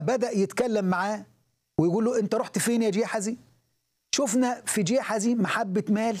بدأ يتكلم معاه ويقول له أنت رحت فين يا جيحزي شفنا في جيحزي محبة مال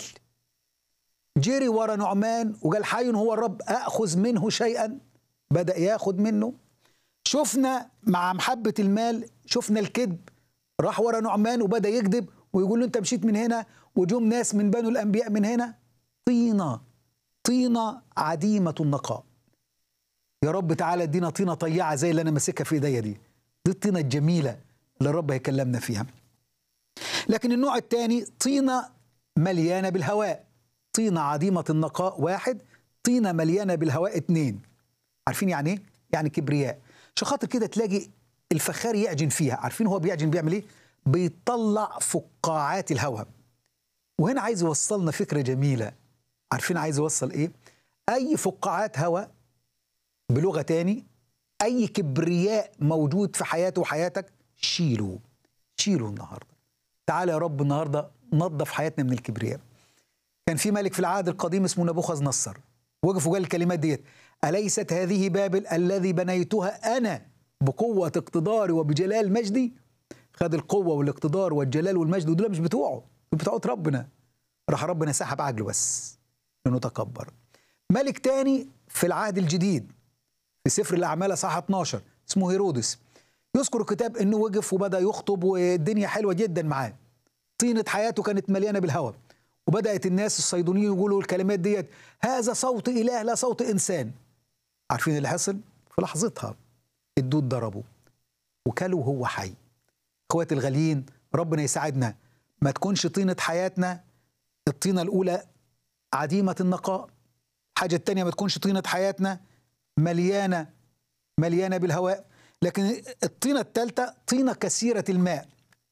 جري ورا نعمان وقال حي هو الرب أخذ منه شيئا بدأ ياخد منه شفنا مع محبة المال شفنا الكذب راح ورا نعمان وبدأ يكذب ويقول له أنت مشيت من هنا وجم ناس من بنو الأنبياء من هنا طينة طينة عديمة النقاء يا رب تعالى ادينا طينة طيعة زي اللي أنا ماسكها في إيديا دي دي الطينة الجميلة اللي الرب هيكلمنا فيها لكن النوع الثاني طينة مليانة بالهواء طينة عديمة النقاء واحد طينة مليانة بالهواء اتنين عارفين يعني ايه؟ يعني كبرياء عشان خاطر كده تلاقي الفخار يعجن فيها عارفين هو بيعجن بيعمل ايه؟ بيطلع فقاعات الهواء وهنا عايز يوصلنا فكرة جميلة عارفين عايز يوصل ايه؟ أي فقاعات هواء بلغة تاني أي كبرياء موجود في حياته وحياتك شيله شيله النهاردة تعالى يا رب النهاردة نظف حياتنا من الكبرياء كان في ملك في العهد القديم اسمه نبوخذ نصر وقف وقال الكلمات ديت أليست هذه بابل الذي بنيتها أنا بقوة اقتداري وبجلال مجدي خد القوة والاقتدار والجلال والمجد ودول مش بتوعه دول بتوعت ربنا راح ربنا سحب عجله بس لأنه تكبر ملك تاني في العهد الجديد في سفر الأعمال صح 12 اسمه هيرودس يذكر الكتاب انه وقف وبدا يخطب والدنيا حلوه جدا معاه طينه حياته كانت مليانه بالهوى وبدات الناس الصيدونيين يقولوا الكلمات ديت هذا صوت اله لا صوت انسان عارفين اللي حصل في لحظتها الدود ضربه وكلوا وهو حي اخواتي الغاليين ربنا يساعدنا ما تكونش طينه حياتنا الطينه الاولى عديمه النقاء الحاجه الثانيه ما تكونش طينه حياتنا مليانه مليانه بالهواء لكن الطينه الثالثه طينه كثيره الماء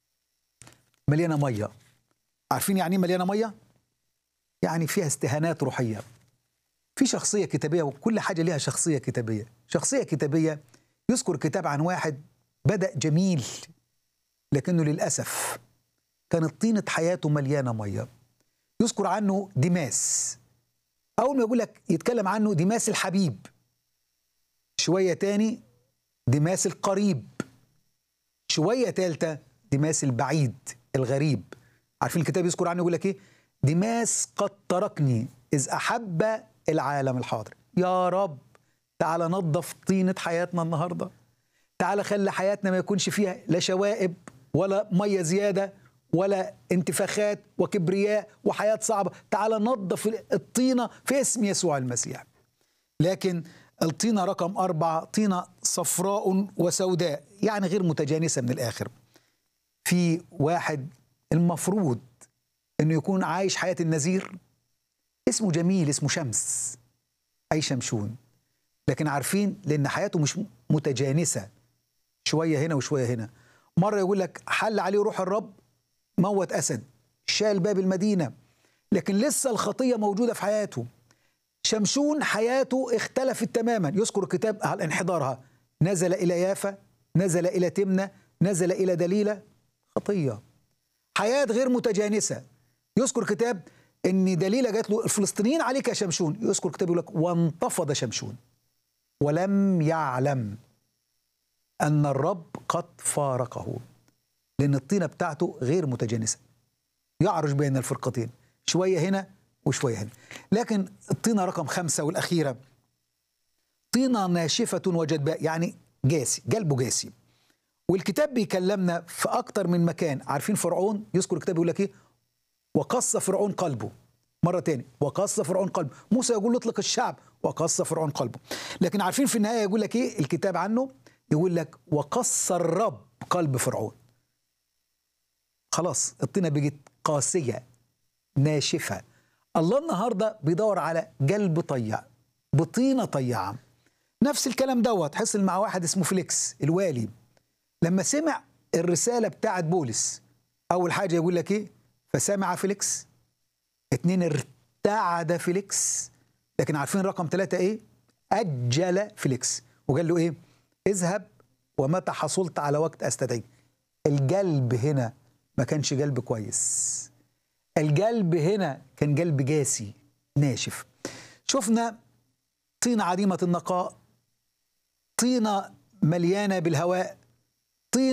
مليانه ميه عارفين يعني ايه مليانه ميه يعني فيها استهانات روحيه في شخصيه كتابيه وكل حاجه ليها شخصيه كتابيه شخصيه كتابيه يذكر كتاب عن واحد بدا جميل لكنه للاسف كانت طينه حياته مليانه ميه يذكر عنه ديماس اول ما يقول لك يتكلم عنه ديماس الحبيب شويه تاني ديماس القريب شويه ثالثه ديماس البعيد الغريب عارفين الكتاب يذكر عنه يقول لك ايه ديماس قد تركني اذ احب العالم الحاضر يا رب تعالى نظف طينه حياتنا النهارده تعالى خلي حياتنا ما يكونش فيها لا شوائب ولا ميه زياده ولا انتفاخات وكبرياء وحياه صعبه تعالى نظف الطينه في اسم يسوع المسيح لكن الطينة رقم أربعة طينة صفراء وسوداء يعني غير متجانسة من الآخر في واحد المفروض أنه يكون عايش حياة النذير اسمه جميل اسمه شمس أي شمشون لكن عارفين لأن حياته مش متجانسة شوية هنا وشوية هنا مرة يقول لك حل عليه روح الرب موت أسد شال باب المدينة لكن لسه الخطية موجودة في حياته شمشون حياته اختلفت تماما يذكر الكتاب عن انحدارها نزل إلى يافا نزل إلى تمنة نزل إلى دليلة خطية حياة غير متجانسة يذكر كتاب ان دليلة جات له الفلسطينيين عليك يا شمشون يذكر كتاب يقول لك وانتفض شمشون ولم يعلم ان الرب قد فارقه لان الطينه بتاعته غير متجانسه يعرج بين الفرقتين شويه هنا وشويه هنا لكن الطينه رقم خمسه والاخيره طينه ناشفه وجدباء يعني جاسي قلبه جاسي والكتاب بيكلمنا في اكتر من مكان عارفين فرعون يذكر الكتاب يقول لك ايه وقص فرعون قلبه مرة تاني وقص فرعون قلبه موسى يقول له اطلق الشعب وقص فرعون قلبه لكن عارفين في النهاية يقول لك ايه الكتاب عنه يقول لك وقص الرب قلب فرعون خلاص الطينة بقت قاسية ناشفة الله النهاردة بيدور على قلب طيع بطينة طيعة نفس الكلام دوت حصل مع واحد اسمه فليكس الوالي لما سمع الرسالة بتاعت بولس أول حاجة يقول لك إيه فسمع فيليكس اتنين ارتعد فيليكس لكن عارفين رقم ثلاثة ايه أجل فيليكس وقال له ايه اذهب ومتى حصلت على وقت أستدعيك القلب هنا ما كانش قلب كويس القلب هنا كان قلب جاسي ناشف شفنا طينة عديمة النقاء طينة مليانة بالهواء